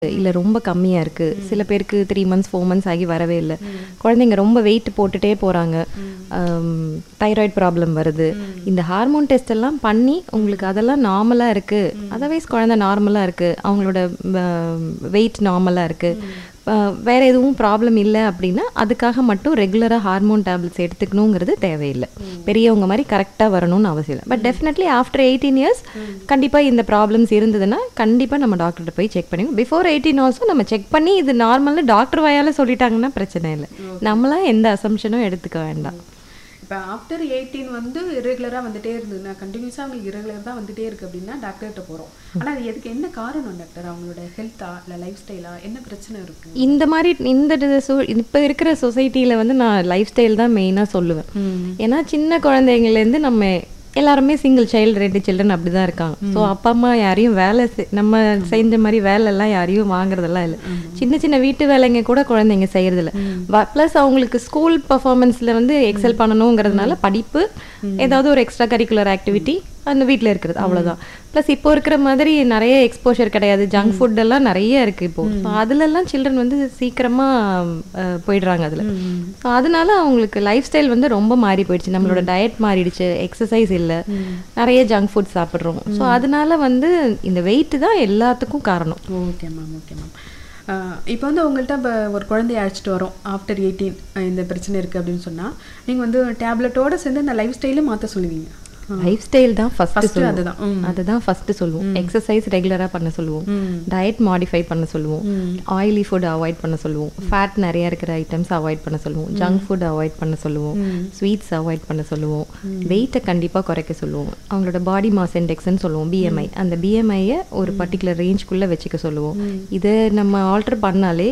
இல்ல ரொம்ப கம்மியா இருக்கு. சில பேருக்கு 3 மந்த்ஸ், 4 மந்த்ஸ் ஆகி வரவே இல்ல. குழந்தைங்க ரொம்ப வெயிட் போட்டுட்டே போறாங்க. அம் தைராய்டு ப்ராப்ளம் வருது. இந்த ஹார்மோன் டெஸ்ட் எல்லாம் பண்ணி உங்களுக்கு அதெல்லாம் நார்மலா இருக்கு. அதர்வைஸ் குழந்தை நார்மலா இருக்கு. அவங்களோட வ வெயிட் நார்மலா இருக்கு. அ வேற எதுவும் ப்ராப்ளம் இல்ல அப்படின்னா, அதுக்காக மட்டும் ரெகுலரா ஹார்மோன் டேப்லெட்ஸ் எடுத்துக்கணுங்கிறது தேவையில்ல. பெரியவங்க மாரி கரெக்ட்டா வரணும்னு அவசியம் இல்ல. பட் டெஃபினெட்லி ஆஃப்டர் 18 இயர்ஸ் கண்டிப்பா இந்த ப்ராப்ளம்ஸ் இருந்ததுன்னா, கண்டிப்பா நம்ம டாக்டர்ட்ட போய் செக் பண்ணிக்கணும். பிஃபோர் 18 ஆல்சோ நம்ம செக் பண்ணி இது நார்மல்னு டாக்டர் வாயால சொல்லிட்டாங்கன்னா பிரச்சனை இல்ல. நம்மளா எந்த அசம்ப்ஷனும் எடுத்துக்க வேண்டாம். இப்போ ஆஃப்டர் 18 வந்து இரெகுலரா வந்துட்டே இருந்ததுன்னா, கன்டினியூஸா அவங்களுக்கு இரெகுலர் தான் வந்துட்டே இருக்கு அப்படின்னா டாக்டர்கிட்ட போறோம். ஆனா அது எதுக்கு என்ன காரணம் டாக்டர்? அவங்களோட ஹெல்த்தா இல்ல லைஃப் ஸ்டைலா என்ன பிரச்சனை இருக்கு? இந்த மாரி இந்த டி சூ இப்ப இருக்கிற சொசைட்டில வந்து நான் லைஃப் ஸ்டைல் தான் மெயினா சொல்லுவேன். ஏன்னா சின்ன குழந்தைங்கலேருந்து நம்ம எல்லாருமே சிங்கிள் சைல்டு 2 சில்ட்ரன் அப்படிதான் இருக்காங்க. ஸோ அப்பா, அம்மா யாரையும் வேலை செ நம்ம செஞ்ச மாரி வேலைலாம் யாரையும் வாங்குறதெல்லாம் இல்ல. சின்ன சின்ன வீட்டு வேலைங்க கூட குழந்தைங்க செய்யறதில்ல. வ ப்ளஸ் அவங்களுக்கு ஸ்கூல் பெர்ஃபார்மன்ஸ்ல வந்து எக்ஸல் பண்ணணுங்கிறதுனால படிப்பு, ஏதாவது ஒரு எக்ஸ்ட்ரா கரிக்குலர் ஆக்டிவிட்டி அந்த வீட்ல இருக்கிறது அவ்வளோதான். ப்ளஸ் இப்போ இருக்கிற மாதிரி நெறைய எக்ஸ்போஷர் கிடையாது. ஜங்க் ஃபுட் எல்லாம் நெறைய இருக்கு இப்போ. ஸோ அதுலலாம் சில்ட்ரன் வந்து சீக்கிரமா அ போயிடுறாங்க அதுல. ஸோ அதனால அவங்களுக்கு லைஃப் ஸ்டைல் வந்து ரொம்ப மாறி போயிடுச்சு. நம்மளோட டயட் மாறிடுச்சு. எக்ஸர்சைஸ் இல்ல. நெறைய ஜங்க் ஃபுட் சாப்பிடுறோம். ஸோ அதனால வந்து இந்த வெயிட் தான் எல்லாத்துக்கும் காரணம். Okay ma'am, okay ma'am. அ இப்போ வந்து உங்கள்ட்ட இப்ப ஒரு குழந்தைய அழைச்சிட்டு வரோம். ஆஃப்டர் 18 இந்த பிரச்சனை இருக்கு அப்படின்னு சொன்னா, நீங்க வந்து டேப்லெட்டோட சேர்ந்து அந்த லைஃப் ஸ்டைலும் மாத்த சொல்லுவீங்க. லைஃப் ஸ்டைல் தான் ஃபர்ஸ்ட் ஃபர்ஸ்ட் சொல்லுவோம். அதுதான். ம். அதுதான் ஃபர்ஸ்ட் சொல்லுவோம். எக்ஸர்சைஸ் ரெகுலரா பண்ண சொல்லுவோம். டயட் மாடிஃபை பண்ண சொல்லுவோம். ஆயிலி ஃபுட் அவாய்ட் பண்ண சொல்லுவோம். ஃபேட் நெறைய இருக்கிற ஐட்டம்ஸ் அவாய்ட் பண்ண சொல்லுவோம். ஜங்க் ஃபுட் அவாய்ட் பண்ண சொல்லுவோம். ஸ்வீட்ஸ் அவாய்ட் பண்ண சொல்லுவோம். வெயிட்ட கண்டிப்பா குறைக்க சொல்லுவோம். அவங்களோட பாடி மாஸ் இண்டெக்ஸ்ன்னு சொல்லுவோம் பிஎம்ஐ. அந்த பிஎம்ஐய ஒரு பர்ட்டிகுலர் ரேஞ்ச்குள்ள வச்சுக்க சொல்லுவோம். இத நம்ம ஆல்டர் பண்ணாலே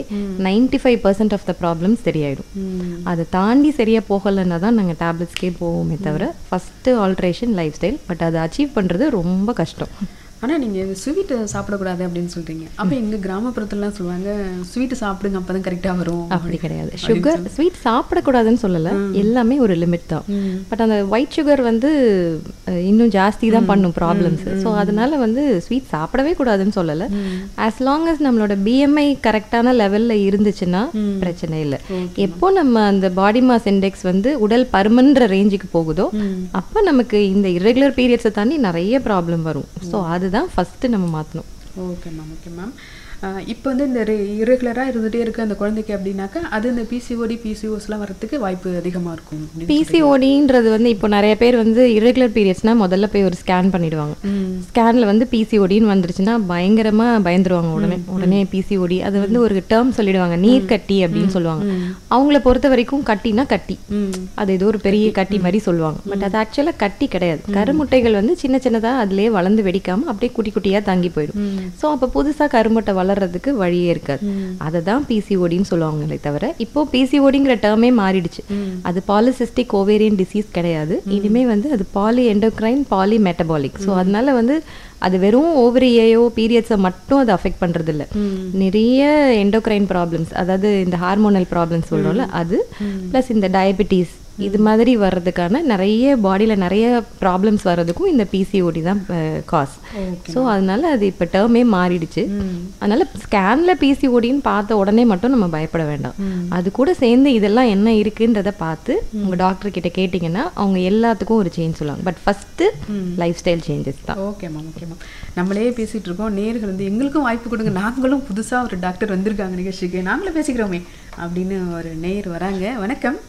95% ஆஃப் த ப்ராப்ளம்ஸ் சரியாயிடும். அதை தாண்டி சரியா போகலன்னா தான் நாங்க டேப்லெட்ஸ்க்கே போவோமே தவிர, first alteration lifestyle. But அதை அச்சீவ் பண்றது ரொம்ப கஷ்டம். ஆனா நீங்க ஸ்வீட் சாப்பிடக்கூடாது அப்படின்னு சொல்றீங்க. அப்ப எங்க கிராமப்புறத்துலலாம் சொல்லுவாங்க, ஸ்வீட் சாப்பிடுங்க அப்பதான் கரெக்டா வரும். அப்படி கிடையாது. சுகர் ஸ்வீட் சாப்பிடக்கூடாதுன்னு சொல்லல. எல்லாமே ஒரு லிமிட் தான். பட் அந்த ஒயிட் சுகர் வந்து அ இன்னும் ஜாஸ்தி தான் பண்ணும் ப்ராப்ளம்ஸ். ஸோ அதனால வந்து ஸ்வீட் சாப்பிடவே கூடாதுன்னு சொல்லல. ஆஸ் லாங் அஸ் நம்மளோட பிஎம்ஐ கரெக்டான லெவல்ல இருந்துச்சுன்னா பிரச்சனை இல்ல. எப்போ நம்ம அந்த பாடி மாஸ் இண்டெக்ஸ் வந்து உடல் பருமன்ற ரேஞ்சுக்கு போகுதோ, அப்ப நமக்கு இந்த இர்ரெகுலர் பீரியட்ஸை தாண்டி நிறைய ப்ராப்ளம் வரும். ஸோ அதுதான் ஃபர்ஸ்ட் நம்ம மாத்தணும். Okay ma'am, okay ma'am. அ இப்போ வந்து இந்த ரெ இரெகுலரா இருந்துட்டே இருக்கு அந்த குழந்தைக்கு அப்படின்னாக்கா, அது இந்த பிசிஓடி, பிசிஓஎஸ்லாம் வரதுக்கு வாய்ப்பு அதிகமா இருக்கும் அப்படின்னு சொல்றீங்க. பிசிஓடின்றது வந்து இப்போ நிறைய பேர் வந்து இரெகுலர் பீரியட்ஸ்னா முதல்ல போய் ஒரு ஸ்கேன் பண்ணிடுவாங்க. ஸ்கேன்ல வந்து பிசிஓடின்னு வந்துருச்சுன்னா பயங்கரமா பயந்துருவாங்க உடனே. உடனே பிசிஓடி அது வந்து ஒரு டேர்ம் சொல்லிடுவாங்க. நீர் கட்டி அப்படின்னு சொல்லுவாங்க. அவங்கள பொறுத்த வரைக்கும் கட்டினா கட்டி. அது ஏதோ ஒரு பெரிய கட்டி மாதிரி சொல்லுவாங்க. பட் அது ஆக்சுவலா கட்டி கிடையாது. கருமுட்டைகள் வந்து சின்ன சின்னதா அதுலயே வளர்ந்து வெடிக்காம அப்படியே குட்டி குட்டியா தங்கி போயிடும். ஸோ அப்ப புதுசா கருமுட்டை வளர்றதுக்கு வழியே இருக்காது. அதை தான் பிசிஓடின்னு சொல்லுவாங்களே தவிர, இப்போ பிசிஓடிங்கிற டேர்மே மாறிடுச்சு. அது பாலிசிஸ்டிக் ஓவேரியன் டிசீஸ் கிடையாது. இனிமே வந்து அது poly endocrine poly metabolic. So அதனால வந்து அது வெறும் ஓவரியையோ பீரியட்ஸை மட்டும் அது அஃபெக்ட் பண்றது இல்ல. நிறைய எண்டோக்ரைன் ப்ராப்ளம்ஸ் அதாவது இந்த ஹார்மோனல் ப்ராப்ளம்ஸ் சொல்றோம்ல அது ப்ளஸ் இந்த டயபிட்டிஸ் இது மாதிரி வர்றதுக்கான நிறைய பாடியில நிறைய ப்ராப்ளம்ஸ் வர்றதுக்கும் இந்த பிசிஓடி தான் காஸ். ஸோ அதனால அது இப்போ டேர்மே மாறிடுச்சு. அதனால ஸ்கேன்ல பிசிஓடின்னு பார்த்த உடனே மட்டும் நம்ம பயப்பட வேண்டாம். அது கூட சேர்ந்து இதெல்லாம் என்ன இருக்குன்றத பார்த்து உங்க டாக்டர் கிட்ட கேட்டிங்கன்னா அவங்க எல்லாத்துக்கும் ஒரு சேஞ்ச் சொல்லுவாங்க. But first lifestyle changes தான். Okay ma'am, okay ma'am. நம்மளே பேசிட்டு இருக்கோம். நேயர்கள் வந்து எங்களுக்கும் வாய்ப்பு கொடுங்க. நாங்களும் புதுசா ஒரு டாக்டர் வந்திருக்காங்க நிகழ்ச்சிக்கு. நாங்களும் பேசிக்கிறோமே அப்படின்னு ஒரு நேயர் வராங்க. வணக்கம்.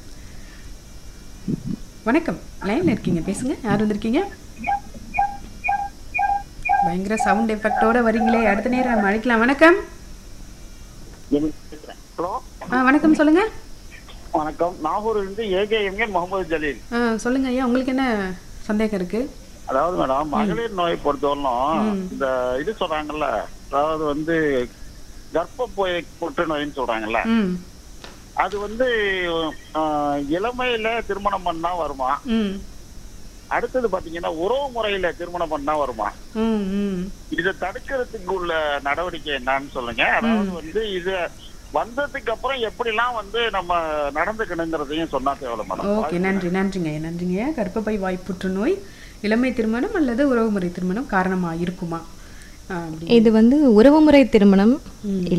வணக்கம். லைன்ல இருக்கீங்க. பேசுங்க. யார் வந்திருக்கீங்க? பயங்கர சவுண்ட் எஃபெக்டோட வரீங்களே. அடுத்த நேரம் நம்ம அழைக்கலாம். வணக்கம். ஹலோ ஆ வணக்கம் சொல்லுங்க. வணக்கம் நாகூர்ல இருந்து ஏகேஎம்ஏ முகமது ஜலீல் ஆ சொல்லுங்க ஐயா. உங்களுக்கு என்ன சந்தேகம் இருக்கு? அதாவது மேடம் மகளிர் நோய் பொறுத்தவரையிலும் இந்த இது சொல்றாங்கல்ல அதாவது வந்து கர்ப்பப்பை புற்றுநோயின்னு சொல்றாங்கல்ல ம். அது வந்து ஆஹ், இளமையில திருமணம் பண்ணா வருமா ம். அடுத்தது பாத்தீங்கன்னா உறவு முறையில திருமணம் பண்ணா வருமா ம். ம். இதை தடுக்கிறதுக்கு உள்ள நடவடிக்கை என்னன்னு சொல்லுங்க அதாவது வந்து இது வந்ததுக்கு அப்புறம் எப்படிலாம் வந்து நம்ம நடந்துக்கணுங்கிறதையும் சொன்னா தேவை மேடம் ஓகே நன்றி நன்றிங்க ஐயா நன்றிங்க ஐயா கர்ப்பப்பை வாய் புற்றுநோய் இளமை திருமணம் அல்லது உறவுமுறை திருமணம் காரணமா இருக்குமா ஆ, அப்படி இது வந்து உறவுமுறை திருமணம்